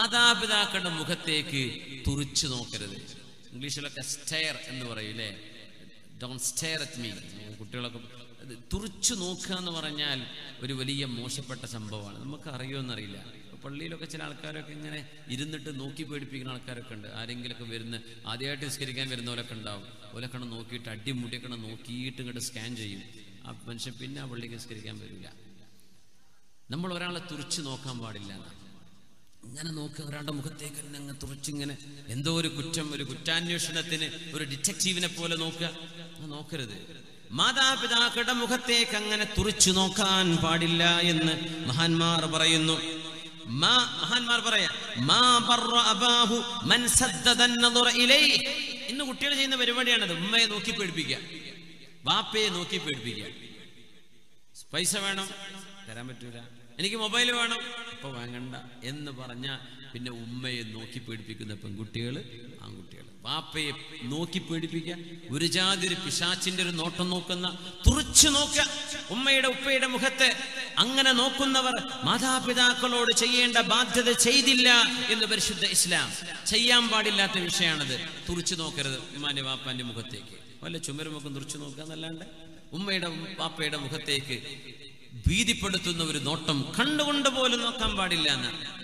മാതാപിതാക്കളുടെ മുഖത്തേക്ക് തുറിച്ചു നോക്കരുത് ഇംഗ്ലീഷിലൊക്കെ സ്റ്റെയർ എന്ന് പറയൂലേ ഡോൺ സ്റ്റെയർ അറ്റ് മീ കുട്ടികളൊക്കെ അത് തുറിച്ചു നോക്കുക എന്ന് പറഞ്ഞാൽ ഒരു വലിയ മോശപ്പെട്ട സംഭവമാണ് നമുക്ക് അറിയുമെന്നറിയില്ല ഇപ്പൊ പള്ളിയിലൊക്കെ ചില ആൾക്കാരൊക്കെ ഇങ്ങനെ ഇരുന്നിട്ട് നോക്കി പേടിപ്പിക്കുന്ന ആൾക്കാരൊക്കെ ഉണ്ട് ആരെങ്കിലുമൊക്കെ വരുന്ന ആദ്യമായിട്ട് നിസ്കരിക്കാൻ വരുന്നവരൊക്കെ ഉണ്ടാവും ഓലൊക്കെ നോക്കിയിട്ട് അടിമുടിയൊക്കെ നോക്കിയിട്ട് ഇങ്ങോട്ട് സ്കാൻ ചെയ്യും ആ മനുഷ്യൻ പിന്നെ ആ പള്ളിക്ക് നിസ്കരിക്കാൻ വരില്ല നമ്മൾ ഒരാളെ തുറിച്ചു നോക്കാൻ പാടില്ല എന്നാണ് ഇങ്ങനെ നോക്കുക ഒരാളുടെ മുഖത്തേക്ക് തന്നെ അങ്ങ് തുറച്ചിങ്ങനെ എന്തോ ഒരു കുറ്റം ഒരു കുറ്റാന്വേഷണത്തിന് ഒരു ഡിറ്റക്റ്റീവിനെ പോലെ നോക്കുക അത് നോക്കരുത് മാതാപിതാക്കളുടെ മുഖത്തേക്ക് അങ്ങനെ തുറിച്ചു നോക്കാൻ പാടില്ല എന്ന് മഹാന്മാർ പറയുന്നു മാ- മഹാന്മാർ പറയാ മാ ബർറ അബാഹു മൻ സദ്ദദ അന്നദറ ഇലൈഹി. ഇന്ന് കുട്ടികൾ ചെയ്യുന്ന പരിപാടിയാണത് ഉമ്മയെ നോക്കി പേടിപ്പിക്കുക ബാപ്പയെ നോക്കി പേടിപ്പിക്കുക പൈസ വേണം തരാൻ പറ്റൂല എനിക്ക് മൊബൈൽ വേണം ഇപ്പൊ വാങ്ങണ്ട എന്ന് പറഞ്ഞ പിന്നെ ഉമ്മയെ നോക്കി പേടിപ്പിക്കുന്ന പെൺകുട്ടികൾ ആൺകുട്ടികൾ വാപ്പയെ നോക്കി പേടിപ്പിക്കുക ഒരു ജാതി ഒരു പിശാച്ചിന്റെ ഒരു നോട്ടം നോക്കുന്ന തുറച്ചു നോക്കുക ഉമ്മയുടെ ഉപ്പയുടെ മുഖത്ത് അങ്ങനെ നോക്കുന്നവർ മാതാപിതാക്കളോട് ചെയ്യേണ്ട ബാധ്യത ചെയ്തില്ല എന്ന് പരിശുദ്ധ ഇസ്ലാം ചെയ്യാൻ പാടില്ലാത്ത വിഷയമാണത് തുറിച്ചു നോക്കരുത് ഉമ്മാന്റെ വാപ്പാന്റെ മുഖത്തേക്ക് വല്ല ചുമരുമൊക്കെ തുറിച്ചു നോക്കുക എന്നല്ലാണ്ട് ഉമ്മയുടെ പാപ്പയുടെ മുഖത്തേക്ക് ഭീതിപ്പെടുത്തുന്ന ഒരു നോട്ടം കണ്ടുകൊണ്ട് പോലും നോക്കാൻ പാടില്ല എന്ന്